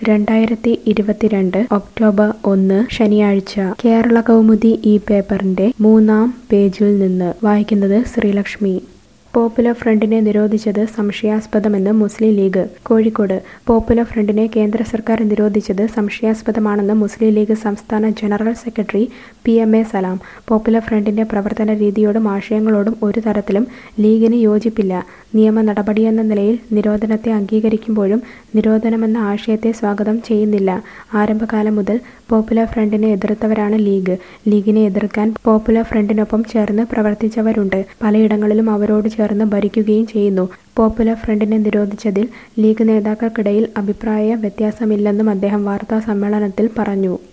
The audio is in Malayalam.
രണ്ടായിരത്തി ഇരുപത്തിരണ്ട് ഒക്ടോബർ ഒന്ന് ശനിയാഴ്ച കേരള കൗമുദി ഈ പേപ്പറിന്റെ മൂന്നാം പേജിൽ നിന്ന് വായിക്കുന്നത് ശ്രീലക്ഷ്മി പോപ്പുലർ ഫ്രണ്ടിനെ നിരോധിച്ചത് സംശയാസ്പദമെന്ന് മുസ്ലിം ലീഗ് കോഴിക്കോട് പോപ്പുലർ ഫ്രണ്ടിനെ കേന്ദ്ര സർക്കാർ നിരോധിച്ചത് സംശയാസ്പദമാണെന്ന് മുസ്ലിം ലീഗ് സംസ്ഥാന general secretary P M A Salam popular ഫ്രണ്ടിന്റെ പ്രവർത്തന രീതിയോടും ആശയങ്ങളോടും ഒരു തരത്തിലും ലീഗിന് യോജിപ്പില്ല നിയമ നടപടിയെന്ന നിലയിൽ നിരോധനത്തെ അംഗീകരിക്കുമ്പോഴും നിരോധനമെന്ന ആശയത്തെ സ്വാഗതം ചെയ്യുന്നില്ല ആരംഭകാലം മുതൽ പോപ്പുലർ ഫ്രണ്ടിനെ എതിർത്തവരാണ് ലീഗ് ലീഗിനെ എതിർക്കാൻ പോപ്പുലർ ഫ്രണ്ടിനൊപ്പം ചേർന്ന് പ്രവർത്തിച്ചവരുണ്ട് പലയിടങ്ങളിലും അവരോട് ചേർന്ന് ഭരിക്കുകയും ചെയ്യുന്നു പോപ്പുലർ ഫ്രണ്ടിനെ നിരോധിച്ചതിൽ ലീഗ് നേതാക്കൾക്കിടയിൽ അഭിപ്രായ വ്യത്യാസമില്ലെന്നും അദ്ദേഹം വാർത്താ സമ്മേളനത്തിൽ പറഞ്ഞു